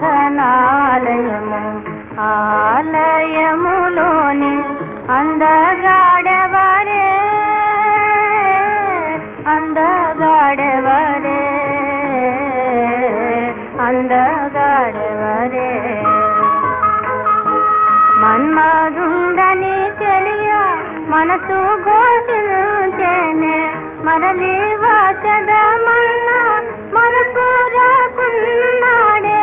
ఆరాధనాలయము ఆలయములోని అందగాడెవరే అందగాడెవరే అందగాడెవరే మన్మధుండని తెలియ మనసు ఘోషించేనే మరలి వచ్చదమన్న మరపురాకున్నాడే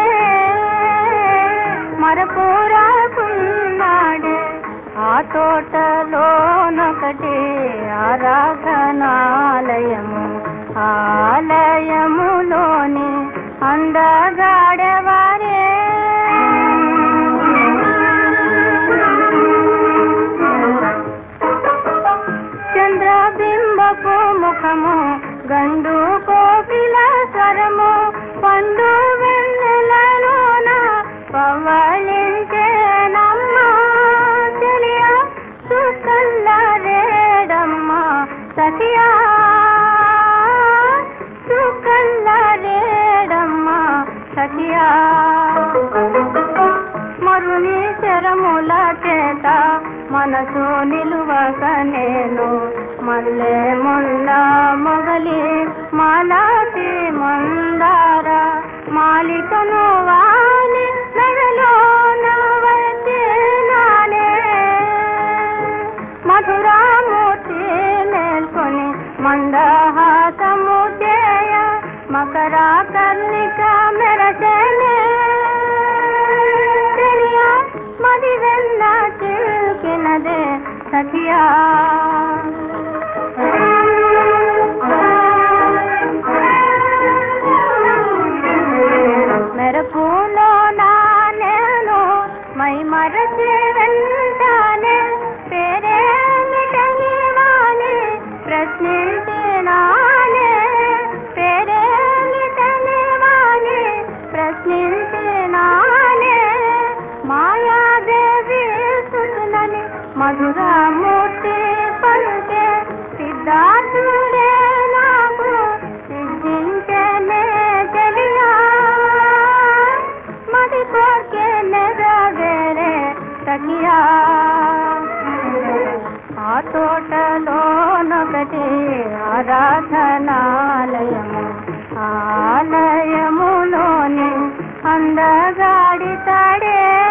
మరపురాకున్నాడే ఆ తోటలోనొకటి ఆరాధనాలయము ఆలయములోని అందగాడెవరే చంద్రబింబపు ముఖము గండు కోకిల స్వరము పండు వెన్నెలలోన పవళించే నమ్మ తెలియ సుకల్ల రేడమ్మ సఖియా సుకల్ల రేడమ్మ సఖియా మరుని శరముల చేత మనసు నిలువక నేను మల్లె ముల్ల మొగలి మాలాసి మందార మాలికను వాలి నగలోన వచ్చినానే మధురామూర్తి మేల్కొని మందహాసము చేయ మకర కర్ణిక మెరసనే తెలియ మది వెన్న చిల్కినదే సఖియా మెరపులో నా నేను మై మరచి వెంటానే పేరే మిటని వాణి ప్రశ్నించినానే పేరే మిటని వాణి ప్రశ్నించినానే మాయాదేవి సుతులని మధురామూర్తి పలుకే సిద్ధార్థుడే నాకు సిద్ధించనే తెలియా మది కోర్కే నెరవేరే తగియా ఆ తోటలోనొకటి ఆరాధనాలయము ఆలయములోని అందగాడి తడే